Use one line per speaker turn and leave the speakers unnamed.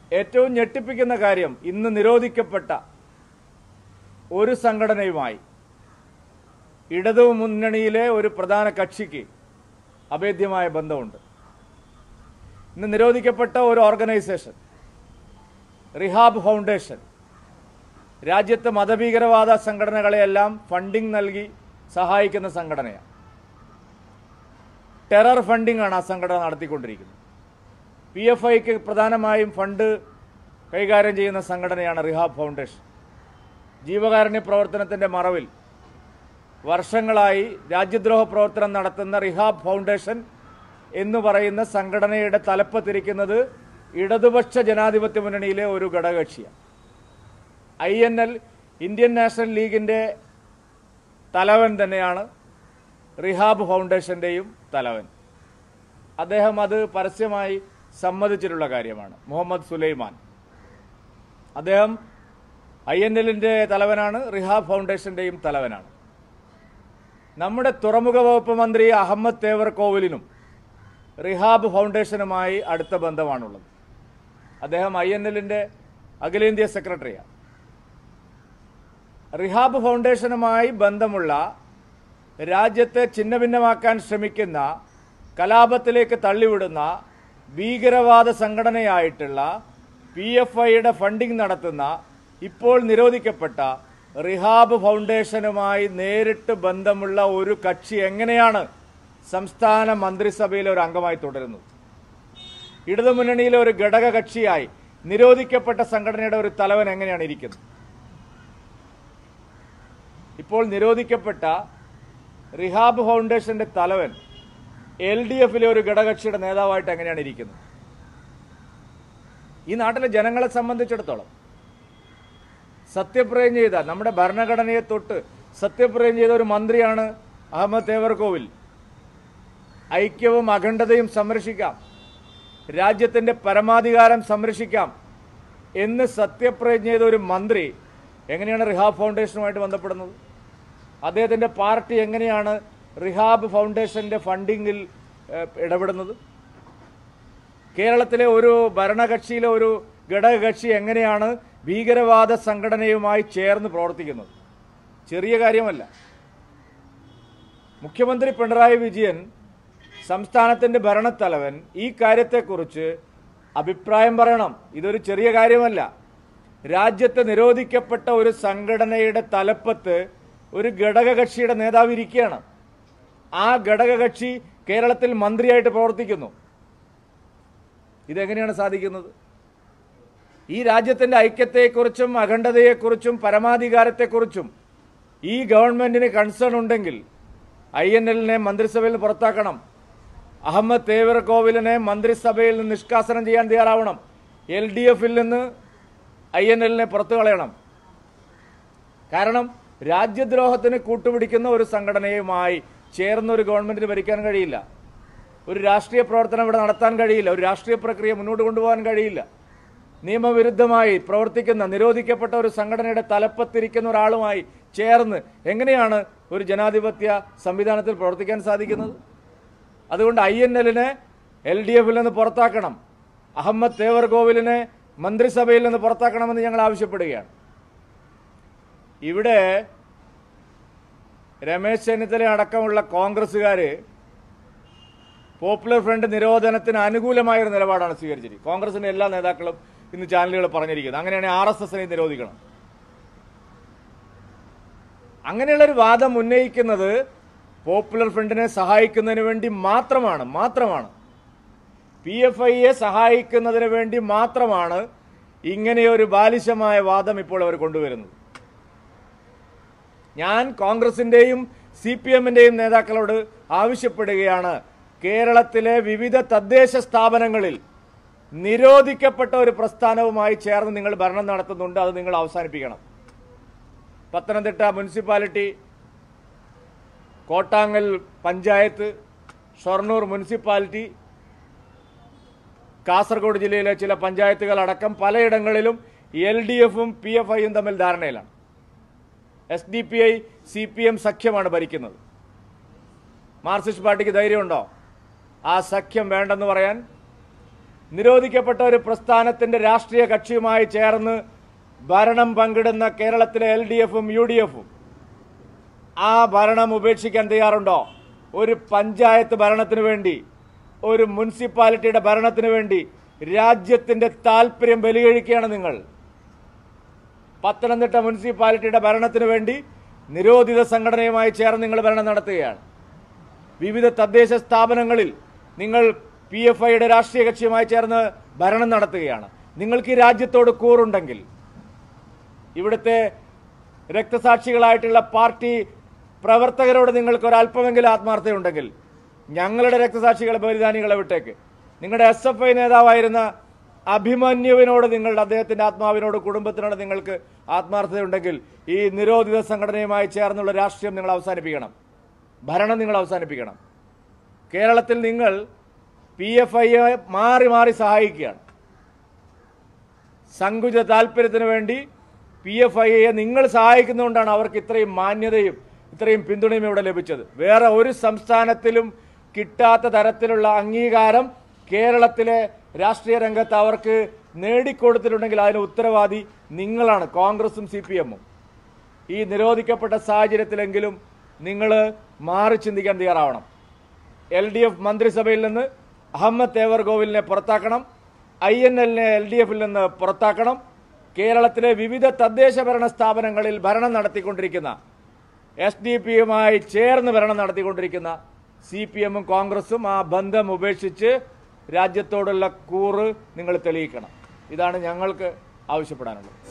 ഏറ്റവും ഞെട്ടിപ്പിക്കുന്ന കാര്യം ഇന്ന് നിരോധിക്കപ്പെട്ട ഒരു സംഘടനയുമായി ഇടതു മുന്നണിയിലെ ഒരു പ്രധാന കക്ഷിക്ക് അഭേദ്യമായ ബന്ധമുണ്ട് ഇന്ന് നിരോധിക്കപ്പെട്ട ഒരു ഓർഗനൈസേഷൻ റിഹാബ് ഫൗണ്ടേഷൻ രാജ്യത്തെ മതഭീകരവാദ സംഘടനകളെയെല്ലാം ഫണ്ടിംഗ് നൽകി സഹായിക്കുന്ന സംഘടനയാണ് ടെറർ ഫണ്ടിംഗ് ആണ് ആ സംഘടന നടത്തിക്കൊണ്ടിരിക്കുന്നത് പി എഫ് ഐക്ക് പ്രധാനമായും ഫണ്ട് കൈകാര്യം ചെയ്യുന്ന സംഘടനയാണ് റിഹാബ് ഫൗണ്ടേഷൻ ജീവകാരുണ്യ പ്രവർത്തനത്തിൻ്റെ മറവിൽ വർഷങ്ങളായി രാജ്യദ്രോഹ പ്രവർത്തനം നടത്തുന്ന റിഹാബ് ഫൗണ്ടേഷൻ എന്ന് പറയുന്ന സംഘടനയുടെ തലപ്പത്തിരിക്കുന്നത് ഇടതുപക്ഷ ജനാധിപത്യ മുന്നണിയിലെ ഒരു ഘടകകക്ഷിയാണ് I N L Indian National ലീഗിൻ്റെ തലവൻ തന്നെയാണ് റിഹാബ് ഫൗണ്ടേഷൻ്റെയും തലവൻ അദ്ദേഹം അത് പരസ്യമായി സമ്മതിച്ചിട്ടുള്ള കാര്യമാണ് മുഹമ്മദ് സുലൈമാൻ അദ്ദേഹം ഐ എൻ എല്ലിൻ്റെ തലവനാണ് റിഹാബ് ഫൗണ്ടേഷൻ്റെയും തലവനാണ് നമ്മുടെ തുറമുഖ വകുപ്പ് മന്ത്രി അഹമ്മദ് തേവർ കോവിലിനും റിഹാബ് ഫൗണ്ടേഷനുമായി അടുത്ത ബന്ധമാണുള്ളത് അദ്ദേഹം ഐ എൻ എല്ലിൻ്റെ അഖിലേന്ത്യാ സെക്രട്ടറിയാണ് റിഹാബ് ഫൗണ്ടേഷനുമായി ബന്ധമുള്ള രാജ്യത്തെ ഛിന്നഭിന്നമാക്കാൻ ശ്രമിക്കുന്ന കലാപത്തിലേക്ക് തള്ളിവിടുന്ന ഭീകരവാദ സംഘടനയായിട്ടുള്ള പി എഫ് ഐയുടെ ഫണ്ടിംഗ് നടത്തുന്ന ഇപ്പോൾ നിരോധിക്കപ്പെട്ട റിഹാബ് ഫൗണ്ടേഷനുമായി നേരിട്ട് ബന്ധമുള്ള ഒരു കക്ഷി എങ്ങനെയാണ് സംസ്ഥാന മന്ത്രിസഭയിലെ ഒരു അംഗമായി തുടരുന്നത് ഇടതുമുന്നണിയിലെ ഒരു ഘടക കക്ഷിയായി നിരോധിക്കപ്പെട്ട സംഘടനയുടെ ഒരു തലവൻ എങ്ങനെയാണ് ഇരിക്കുന്നത് ഇപ്പോൾ നിരോധിക്കപ്പെട്ട റിഹാബ് ഫൗണ്ടേഷന്റെ തലവൻ എൽ ഡി എഫിലെ ഒരു ഘടകകക്ഷിയുടെ നേതാവായിട്ട് എങ്ങനെയാണ് ഇരിക്കുന്നത് ഈ നാട്ടിലെ ജനങ്ങളെ സംബന്ധിച്ചിടത്തോളം സത്യപ്രയം ചെയ്ത നമ്മുടെ ഭരണഘടനയെ തൊട്ട് സത്യപ്രയം ചെയ്ത ഒരു മന്ത്രിയാണ് അഹമ്മദ് തേവർകോവിൽ ഐക്യവും അഖണ്ഡതയും സംരക്ഷിക്കാം രാജ്യത്തിന്റെ പരമാധികാരം സംരക്ഷിക്കാം എന്ന് സത്യപ്രതിജ്ഞ ചെയ്ത ഒരു മന്ത്രി എങ്ങനെയാണ് റിഹാബ് ഫൗണ്ടേഷനുമായിട്ട് ബന്ധപ്പെടുന്നത് അദ്ദേഹത്തിന്റെ പാർട്ടി എങ്ങനെയാണ് റിഹാബ് ഫൗണ്ടേഷന്റെ ഫണ്ടിങ്ങിൽ ഏഹ്, ഇടപെടുന്നത് കേരളത്തിലെ ഒരു ഭരണകക്ഷിയിലെ ഒരു ഘടകകക്ഷി എങ്ങനെയാണ് ഭീകരവാദ സംഘടനയുമായി ചേർന്ന് പ്രവർത്തിക്കുന്നത് ചെറിയ കാര്യമല്ല മുഖ്യമന്ത്രി പിണറായി വിജയൻ സംസ്ഥാനത്തിന്റെ ഭരണത്തലവൻ ഈ കാര്യത്തെക്കുറിച്ച് അഭിപ്രായം പറയണം ഇതൊരു ചെറിയ കാര്യമല്ല രാജ്യത്ത് നിരോധിക്കപ്പെട്ട ഒരു സംഘടനയുടെ തലപ്പത്ത് ഒരു ഘടകകക്ഷിയുടെ നേതാവ് ഇരിക്കുകയാണ് ആ ഘടകകക്ഷി കേരളത്തിൽ മന്ത്രിയായിട്ട് പ്രവർത്തിക്കുന്നു ഇതെങ്ങനെയാണ് സാധിക്കുന്നത് ഈ രാജ്യത്തിന്റെ ഐക്യത്തെക്കുറിച്ചും അഖണ്ഡതയെക്കുറിച്ചും പരമാധികാരത്തെക്കുറിച്ചും ഈ ഗവൺമെന്റിന് കൺസേൺ ഉണ്ടെങ്കിൽ ഐ എൻ എല്ലിനെ മന്ത്രിസഭയിൽ നിന്ന് പുറത്താക്കണം അഹമ്മദ് തേവർ കോവിലിനെ മന്ത്രിസഭയിൽ നിന്ന് നിഷ്കാസനം ചെയ്യാൻ തയ്യാറാവണം എൽ ഡി എഫിൽ നിന്ന് ഐ എൻ എല്ലിനെ പുറത്തു കളയണം കാരണം രാജ്യദ്രോഹത്തിന് കൂട്ടുപിടിക്കുന്ന ഒരു സംഘടനയുമായി ചേർന്ന ഒരു ഗവൺമെന്റിന് ഭരിക്കാൻ കഴിയില്ല ഒരു രാഷ്ട്രീയ പ്രവർത്തനം ഇവിടെ നടത്താൻ കഴിയില്ല ഒരു രാഷ്ട്രീയ പ്രക്രിയ മുന്നോട്ട് കൊണ്ടുപോകാൻ കഴിയില്ല നിയമവിരുദ്ധമായി പ്രവർത്തിക്കുന്ന നിരോധിക്കപ്പെട്ട ഒരു സംഘടനയുടെ തലപ്പത്തിരിക്കുന്ന ഒരാളുമായി ചേർന്ന് എങ്ങനെയാണ് ഒരു ജനാധിപത്യ സംവിധാനത്തിൽ പ്രവർത്തിക്കാൻ സാധിക്കുന്നത് അതുകൊണ്ട് ഐ എൻ എല്ലിനെ എൽ ഡി എഫിൽ നിന്ന് പുറത്താക്കണം അഹമ്മദ് തേവർ കോവിലിനെ മന്ത്രിസഭയിൽ നിന്ന് പുറത്താക്കണമെന്ന് ഞങ്ങൾ ആവശ്യപ്പെടുകയാണ് ഇവിടെ രമേശ് ചെന്നിത്തല അടക്കമുള്ള കോൺഗ്രസ്സുകാർ പോപ്പുലർ ഫ്രണ്ട് നിരോധനത്തിന് അനുകൂലമായ ഒരു നിലപാടാണ് സ്വീകരിച്ചത് കോൺഗ്രസിന്റെ എല്ലാ നേതാക്കളും ഇന്ന് ചാനലുകൾ പറഞ്ഞിരിക്കുന്നത് അങ്ങനെയാണെങ്കിൽ ആർ എസ് എസിനെ നിരോധിക്കണം അങ്ങനെയുള്ളൊരു വാദം ഉന്നയിക്കുന്നത് പോപ്പുലർ ഫ്രണ്ടിനെ സഹായിക്കുന്നതിന് വേണ്ടി മാത്രമാണ് മാത്രമാണ് പി എഫ് ഐയെ സഹായിക്കുന്നതിന് വേണ്ടി മാത്രമാണ് ഇങ്ങനെയൊരു ബാലിശമായ വാദം ഇപ്പോൾ അവർ കൊണ്ടുവരുന്നത് ഞാൻ കോൺഗ്രസിന്റെയും സി പി എമ്മിന്റെയും നേതാക്കളോട് ആവശ്യപ്പെടുകയാണ് കേരളത്തിലെ വിവിധ തദ്ദേശ സ്ഥാപനങ്ങളിൽ നിരോധിക്കപ്പെട്ട ഒരു പ്രസ്ഥാനവുമായി ചേർന്ന് നിങ്ങൾ ഭരണം നടത്തുന്നുണ്ട് അത് നിങ്ങൾ അവസാനിപ്പിക്കണം പത്തനംതിട്ട മുനിസിപ്പാലിറ്റി കോട്ടാങ്ങൽ പഞ്ചായത്ത് ഷൊർണൂർ മുനിസിപ്പാലിറ്റി കാസർഗോഡ് ജില്ലയിലെ ചില പഞ്ചായത്തുകൾ അടക്കം പലയിടങ്ങളിലും എൽ ഡി എഫും പി എഫ് ഐയും തമ്മിൽ ധാരണയിലാണ് S D P I C P M സഖ്യമാണ് ഭരിക്കുന്നത് മാർക്സിസ്റ്റ് പാർട്ടിക്ക് ധൈര്യമുണ്ടോ ആ സഖ്യം വേണ്ടെന്ന് പറയാൻ നിരോധിക്കപ്പെട്ട ഒരു പ്രസ്ഥാനത്തിന്റെ രാഷ്ട്രീയ കക്ഷിയുമായി ചേർന്ന് ഭരണം പങ്കിടുന്ന കേരളത്തിലെ എൽ ഡി എഫും യു ഡി എഫും ആ ഭരണം ഉപേക്ഷിക്കാൻ തയ്യാറുണ്ടോ ഒരു പഞ്ചായത്ത് ഭരണത്തിന് വേണ്ടി ഒരു മുനിസിപ്പാലിറ്റിയുടെ ഭരണത്തിന് വേണ്ടി രാജ്യത്തിന്റെ താല്പര്യം ബലികഴിക്കുകയാണ് നിങ്ങൾ പത്തനംതിട്ട മുനിസിപ്പാലിറ്റിയുടെ ഭരണത്തിന് വേണ്ടി നിരോധിത സംഘടനയുമായി ചേർന്ന് നിങ്ങൾ ഭരണം നടത്തുകയാണ് വിവിധ തദ്ദേശ സ്ഥാപനങ്ങളിൽ നിങ്ങൾ പി എഫ് ഐയുടെ രാഷ്ട്രീയ കക്ഷിയുമായി ചേർന്ന് ഭരണം നടത്തുകയാണ് നിങ്ങൾക്ക് ഈ രാജ്യത്തോട് കൂറുണ്ടെങ്കിൽ ഇവിടുത്തെ രക്തസാക്ഷികളായിട്ടുള്ള പാർട്ടി പ്രവർത്തകരോട് നിങ്ങൾക്ക് ഒരല്പമെങ്കിലും ആത്മാർത്ഥതയുണ്ടെങ്കിൽ ഞങ്ങളുടെ രക്തസാക്ഷികളെ ബലിദാനികളെ വിട്ടേക്ക് നിങ്ങളുടെ എസ് എഫ് ഐ നേതാവായിരുന്ന അഭിമന്യുവിനോട് നിങ്ങളുടെ അദ്ദേഹത്തിന്റെ ആത്മാവിനോട് കുടുംബത്തിനോട് നിങ്ങൾക്ക് ആത്മാർത്ഥതയുണ്ടെങ്കിൽ ഈ നിരോധിത സംഘടനയുമായി ചേർന്നുള്ള രാഷ്ട്രീയം നിങ്ങൾ അവസാനിപ്പിക്കണം ഭരണം നിങ്ങൾ അവസാനിപ്പിക്കണം കേരളത്തിൽ നിങ്ങൾ പി എഫ് ഐയെ മാറി മാറി സഹായിക്കുകയാണ് സങ്കുചിത താല്പര്യത്തിന് വേണ്ടി പി എഫ് ഐയെ നിങ്ങൾ സഹായിക്കുന്നതുകൊണ്ടാണ് അവർക്ക് ഇത്രയും മാന്യതയും ഇത്രയും പിന്തുണയും ഇവിടെ ലഭിച്ചത് വേറെ ഒരു സംസ്ഥാനത്തിലും കിട്ടാത്ത തരത്തിലുള്ള അംഗീകാരം കേരളത്തിലെ രാഷ്ട്രീയ രംഗത്ത് അവർക്ക് നേടിക്കൊടുത്തിട്ടുണ്ടെങ്കിൽ അതിന് ഉത്തരവാദി നിങ്ങളാണ് കോൺഗ്രസും സി പി എമ്മും ഈ നിരോധിക്കപ്പെട്ട സാഹചര്യത്തിലെങ്കിലും നിങ്ങൾ മാറി ചിന്തിക്കാൻ തയ്യാറാവണം എൽ ഡി എഫ് മന്ത്രിസഭയിൽ നിന്ന് അഹമ്മദ് തേവർഗോവിലിനെ പുറത്താക്കണം ഐ എൻ എല്ലിനെ എൽ ഡി എഫിൽ നിന്ന് പുറത്താക്കണം കേരളത്തിലെ വിവിധ തദ്ദേശ ഭരണ സ്ഥാപനങ്ങളിൽ ഭരണം നടത്തിക്കൊണ്ടിരിക്കുന്ന എസ് ഡി പിയുമായി ചേർന്ന് ഭരണം നടത്തിക്കൊണ്ടിരിക്കുന്ന സി പി എമ്മും കോൺഗ്രസും ആ ബന്ധം ഉപേക്ഷിച്ച് രാജ്യത്തോടുള്ള കൂറ് നിങ്ങൾ തെളിയിക്കണം ഇതാണ് ഞങ്ങൾക്ക് ആവശ്യപ്പെടാനുള്ളത്